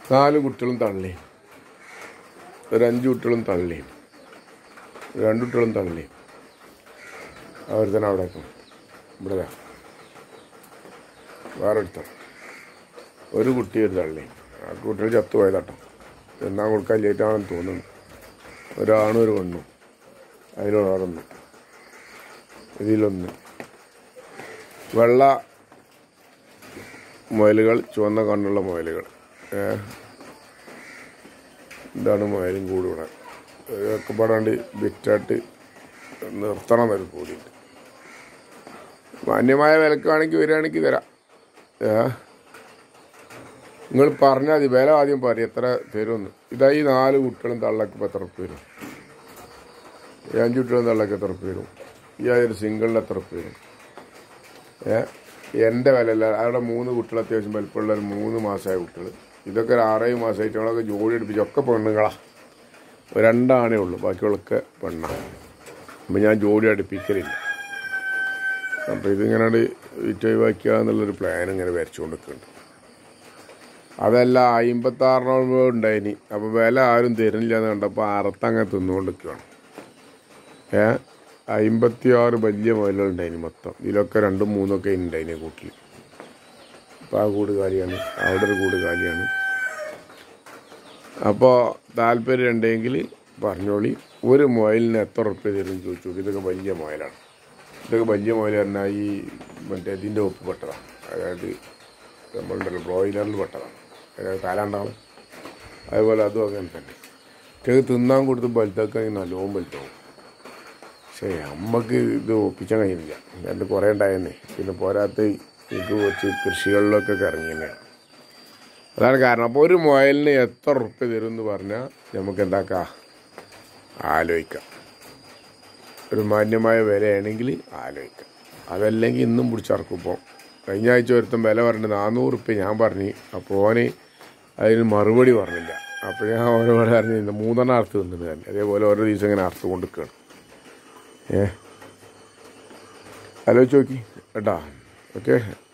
നാല് കുട്ടികളും തള്ളി ഒരു അഞ്ച് കുട്ടികളും തള്ളി രണ്ട് കുട്ടികളും തള്ളി അവർ തന്നെ അവിടെ വെക്കും ഇവിടെ ദാ. വേറെ എടുത്ത ഒരു കുട്ടി ഒരു തള്ളി ആ കുട്ടികൾ ചത്തുപോയതാട്ടോ എന്നാ കൊടുക്കാൻ ലേറ്റാണെന്ന് തോന്നുന്നു ഒരാണും ഒരു പെണ്ണും അതിലൊരാളൊന്ന് ഇതിലൊന്ന് വെള്ള മുയലുകൾ ചുവന്ന കണ്ണുള്ള മുയലുകൾ ഏ ഇതാണ് മുയലും കൂടി ഇവിടെ ഇതൊക്കെ പാടാണ്ട് വിറ്റായിട്ട് നിർത്തണം വരെ കൂടിയിട്ട് മാന്യമായ വിലക്കാണെങ്കിൽ വരികയാണെങ്കിൽ തരാം ഏ നിങ്ങൾ പറഞ്ഞാൽ മതി വില ആദ്യം പറയും എത്ര തരുമെന്ന് ഇതാ ഈ നാല് കുട്ടികളും തള്ളക്ക് ഇപ്പം എത്ര ഉറുപ്പ് വരും ഈ അഞ്ച് കുട്ടികളും തള്ളക്ക് എത്ര ഉറുപ്പ് വരും ഈ ആ ഒരു സിംഗിളിന് എത്ര ഉറുപ്പ് വരും ഏ എൻ്റെ വില അല്ല അവിടെ മൂന്ന് കുട്ടികൾ അത്യാവശ്യം വലിപ്പമുള്ള ഒരു മൂന്ന് മാസമായ കുട്ടികൾ ഇതൊക്കെ ഒരു ആറേഴ് മാസമായിട്ട് അവളൊക്കെ ജോലി എടുപ്പിച്ച് ഒക്കെ പെണ്ണുങ്ങളാ രണ്ടാണേ ഉള്ളൂ ബാക്കിയുള്ളൊക്കെ പെണ്ണാണ് അപ്പം ഞാൻ ജോലി അടുപ്പിക്കലില്ല അപ്പോൾ ഇതിങ്ങനെ വിറ്റ് ഒഴിവാക്കുക എന്നുള്ളൊരു പ്ലാൻ ഇങ്ങനെ വരച്ചുകൊണ്ട് നിൽക്കുന്നുണ്ട് അതല്ല അമ്പത്താറിനോളം ഉണ്ടായിനി അപ്പോൾ വില ആരും തരുന്നില്ല എന്ന് കണ്ടപ്പോൾ അറുത്തങ്ങനെ തിന്നുകൊണ്ട് നിൽക്കുകയാണ് ഏ അമ്പത്തിയാറ് വലിയ മുതലുണ്ടായിനി മൊത്തം ഇതിലൊക്കെ രണ്ടും മൂന്നൊക്കെ ഉണ്ടായിനി കൂട്ടിൽ അപ്പോൾ ആ കൂട് കാലിയാണ് അവിടെ ഒരു കൂട് കാലിയാണ് അപ്പോൾ താല്പര്യം ഉണ്ടെങ്കിൽ പറഞ്ഞോളി ഒരു മുയലിന് എത്ര ഉറുപ്പ്യ തരും എന്ന് ചോദിച്ചു നോക്കി ഇതൊക്കെ വലിയ മുയലാണ് ഇതൊക്കെ വലിയ മുയൽ പറഞ്ഞാൽ ഈ മറ്റേ ഇതിൻ്റെ ഒപ്പ് പെട്ടതാണ് അതായത് നമ്മളുണ്ടല്ലോ ബ്രോയിലറിൽ പെട്ടതാണ് അതായത് കാലാണ്ടാവും അതുപോലെ അതും അങ്ങനെ തന്നെ ഇത് തിന്നാൻ കൊടുത്ത് വലുതാക്കുകയാണെങ്കിൽ നല്ലോണം വലുതാവും പക്ഷേ അമ്മക്ക് ഇത് ഒപ്പിച്ചാൻ കഴിയുന്നില്ല രണ്ട് കുറേ ഉണ്ടായിരുന്നേ പിന്നെ പോരാത്ത ഇത് വെച്ച് കൃഷികളിലൊക്കെ ഇറങ്ങി തന്നെയാണ് അതാണ് കാരണം അപ്പോൾ ഒരു മുയലിന് എത്ര ഉറുപ്പ്യ തരും എന്ന് പറഞ്ഞാൽ നമുക്ക് എന്താക്കാം ആലോചിക്കാം ഒരു മാന്യമായ വിലയാണെങ്കിൽ ആലോചിക്കാം അതല്ലെങ്കിൽ ഇന്നും പിടിച്ചിറക്കും ഇപ്പോൾ കഴിഞ്ഞ ആഴ്ച ഒരുത്തം വില പറഞ്ഞിട്ട് നാനൂറ് ഉറുപ്പ്യ ഞാൻ പറഞ്ഞു അപ്പോൾ ഓന് അതിന് മറുപടി പറഞ്ഞില്ല അപ്പോൾ ഞാൻ ഓരോട് പറഞ്ഞു മൂന്നെണ്ണം അർത്ഥം തിന്നത് തന്നെ അതേപോലെ ഓരോ ദിവസം ഇങ്ങനെ അർത്ഥം കൊണ്ടിരിക്കുകയാണ് ഏ ആലോചിച്ച് നോക്കി കേട്ടാ ഓക്കെ